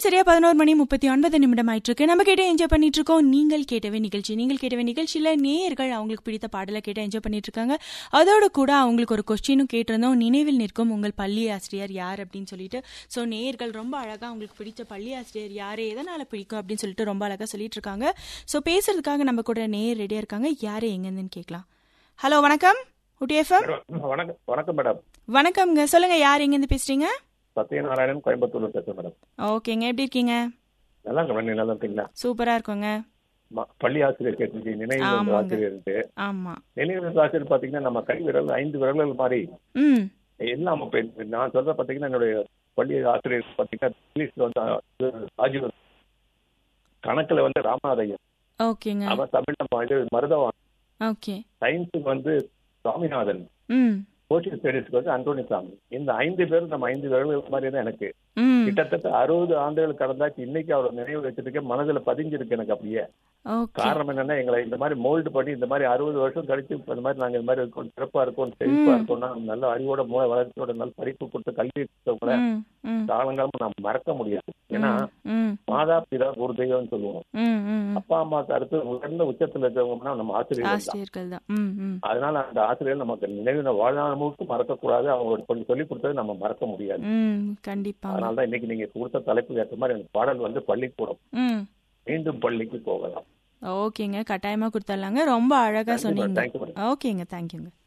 நேரம் சரியா பதினோரு மணி முப்பத்தி ஒன்பது நிமிடம் ஆயிட்டு இருக்கு நம்ம கேட்டு என்ஜாய் பண்ணிட்டு இருக்கோம் நீங்கள் கேட்டவே நிகழ்ச்சி நீங்கள் கேட்டவே நிகழ்ச்சியில நேயர்கள் அவங்களுக்கு பிடித்த பாடலை கேட்டு என்ஜாய் பண்ணிட்டு இருக்காங்க அதோட கூட அவங்களுக்கு ஒரு கொஸ்டினும் கேட்டிருந்தோம் நினைவில் நிற்கும் உங்கள் பள்ளி ஆசிரியர் யார் அப்படின்னு சொல்லிட்டு ஸோ நேயர்கள் ரொம்ப அழகா அவங்களுக்கு பிடிச்ச பள்ளி ஆசிரியர் யாரு எதனால பிடிக்கும் அப்படின்னு சொல்லிட்டு ரொம்ப அழகா சொல்லிட்டு இருக்காங்க ஸோ பேசுறதுக்காக நம்ம கூட நேயர் ரெடியா இருக்காங்க யாரு எங்கேருந்துன்னு கேட்கலாம் ஹலோ வணக்கம் உடிஎஃப்எம் வணக்கம் வணக்கம் மேடம் வணக்கம்ங்க சொல்லுங்க யார் எங்கேருந்து பேசுறீங்க சத்யநாராயணன் கோயம்புத்தூர்ல பேசுறேன் மேடம் ஓகேங்க எப்படி இருக்கீங்க நல்லா இருக்க நீங்க நல்லா இருக்கீங்களா சூப்பரா இருக்கோங்க ம- பள்ளி ஆசிரியர் கேட்டிருக்கீங்க நினைவு வந்து ஆமாங்க. ஆசிரியர் இருக்கு ஆமா நினைவு வந்து ஆசிரியர் பாத்தீங்கன்னா நம்ம கை விரல் ஐந்து விரல்கள் மாதிரி ம் எல்லாம் இப்ப இப்ப நான் சொல்ற பாத்தீங்கன்னா என்னுடைய பள்ளி ஆசிரியர் பாத்தீங்கன்னா இங்கிலீஷ்ல வந்து அஹ், ராஜீவ் கணக்குல வந்து ராமநாதையன் ஓகேங்க அவன் தமிழ்ல வந்து மருதவான் ஓகே சயின்ஸுக்கு வந்து சுவாமிநாதன் ம் சோசியல் ஸ்டடீஸ்க்கு வந்து அந்தோணி சாமி இந்த ஐந்து பேரும் நம்ம ஐந்து விரல்கள் மாதிரி தான் எனக்கு ம் கிட்டத்தட்ட அறுபது ஆண்டுகள் கடந்தாச்சு இன்னைக்கு அவர் நினைவு வச்சிருக்கேன் மனதுல பதிஞ்சிருக்கு எனக்கு அப்படியே ஓகே காரணம் என்னன்னா எங்களை இந்த மாதிரி மோல்டு பண்ணி இந்த மாதிரி அறுபது வருஷம் கழிச்சு இப்ப இந்த மாதிரி நாங்க இந்த மாதிரி இருக்கோம் சிறப்பா இருக்கோம் செழிப்பா இருக்கோம்னா நல்ல அறிவோட மூல வளர்ச்சியோட நல்ல படிப்பு கொடுத்து கல்வி கொடுத்தவங்கள ம் ம் காலங்காலமா நம்ம மறக்க முடியாது ஏன்னா ம் மாதா பிதா ஒரு தெய்வம்னு சொல்லுவோம் ம் ம் அப்பா அம்மாக்கு அடுத்து உயர்ந்த உச்சத்துல இருக்கிறவங்கன்னா நம்ம ஆசிரியர்கள் தான் ஆசிரியர்கள் தான் ம் ம் அதனால அந்த ஆசிரியர் நமக்கு நினைவு வாழ்நாள் முழுக்க மறக்க கூடாது அவங்க கொஞ்சம் சொல்லி கொடுத்தது நம்ம மறக்க முடியாது ம் கண்டிப்பாங்க அதனால தான் இன்னைக்கு நீங்க கொடுத்த தலைப்புக்கு ஏற்ற மாதிரி எனக்கு பாடல் வந்து பள்ளிக்கூடம் ம் மீண்டும் பள்ளிக்கு போகலாம் ஓகேங்க கட்டாயமா கொடுத்துடலாங்க ரொம்ப அழகா Thank you, madam. சொன்னீங்க Thank you, madam. ஓகேங்க தேங்க்யூங்க